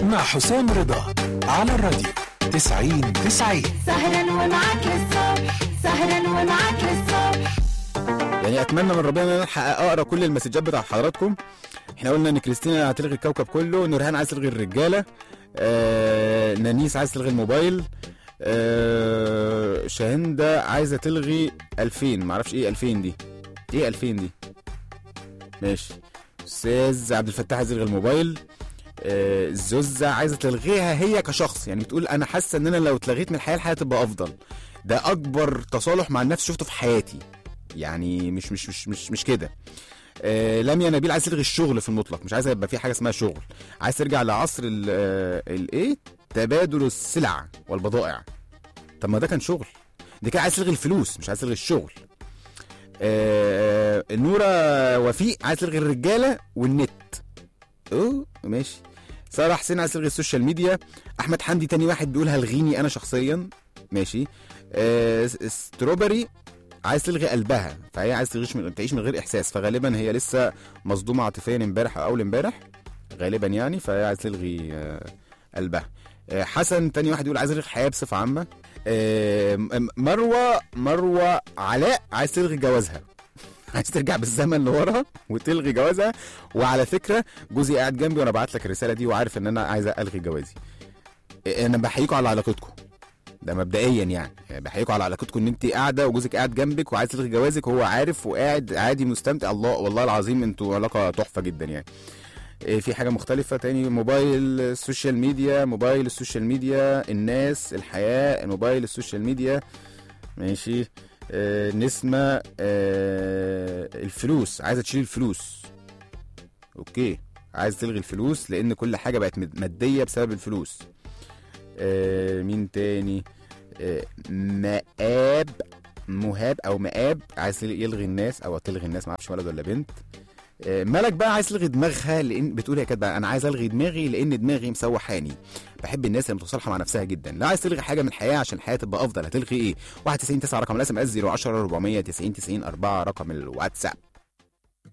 مع حسام رضا على الراديو 90 90 سهرا ومعاك للصبح سهرا ومعاك للصبح يعني اتمنى من ربنا ان انا الحق اقرا كل المسجات بتاعت حضراتكم احنا قلنا ان كريستينا هتلغي الكوكب كله نورهان عايز تلغي الرجاله آه نانيس عايز تلغي الموبايل آه شاهندة عايزه تلغي 2000 معرفش ايه 2000 دي ايه 2000 دي ماشي استاذ عبد الفتاح عايز يلغي الموبايل آه زوزة عايزه تلغيها هي كشخص يعني بتقول انا حاسه ان انا لو اتلغيت من الحياه الحياه تبقى افضل ده اكبر تصالح مع النفس شفته في حياتي يعني مش مش مش مش, مش كده آه لميا نبيل عايز تلغي الشغل في المطلق مش عايز يبقى في حاجه اسمها شغل عايز ترجع لعصر ال- آه، الايه تبادل السلع والبضائع طب ما ده كان شغل دي كده عايز تلغي الفلوس مش عايز تلغي الشغل آه نورة وفيق عايز تلغي الرجاله والنت اوه ماشي ساره حسين عايز تلغي السوشيال ميديا احمد حمدي تاني واحد بيقول هلغيني انا شخصيا ماشي آه س- ستروبري عايز تلغي قلبها فهي عايز تعيش من تعيش من غير احساس فغالبا هي لسه مصدومه عاطفيا امبارح او اول امبارح غالبا يعني فهي عايز تلغي آه، قلبها آه، حسن تاني واحد يقول عايز الغي الحياه بصفه عامه آه، م- مروه مروه علاء عايز تلغي جوازها عايز ترجع بالزمن لورا وتلغي جوازها وعلى فكره جوزي قاعد جنبي وانا بعت لك الرساله دي وعارف ان انا عايز الغي جوازي آه، انا بحييكم على علاقتكم ده مبدئيا يعني يعني بحييكم على علاقتكم ان انت قاعده وجوزك قاعد جنبك وعايز تلغي جوازك وهو عارف وقاعد عادي مستمتع الله والله العظيم انتوا علاقه تحفه جدا يعني إيه في حاجه مختلفه تاني موبايل السوشيال ميديا موبايل السوشيال ميديا الناس الحياه موبايل السوشيال ميديا ماشي آه نسمة آه الفلوس عايزه تشيل الفلوس اوكي عايز تلغي الفلوس لان كل حاجه بقت مد- ماديه بسبب الفلوس آه مين تاني آه مآب مهاب او مآب عايز يلغي الناس او تلغي الناس معرفش ولد ولا بنت آه، ملك بقى عايز تلغي دماغها لان بتقول هي كاتبه انا عايز الغي دماغي لان دماغي مسوحاني بحب الناس اللي متصالحه مع نفسها جدا لا عايز تلغي حاجه من الحياه عشان الحياه تبقى افضل هتلغي ايه 91 9 رقم الاس ام اس 010 490 90 4 رقم الواتساب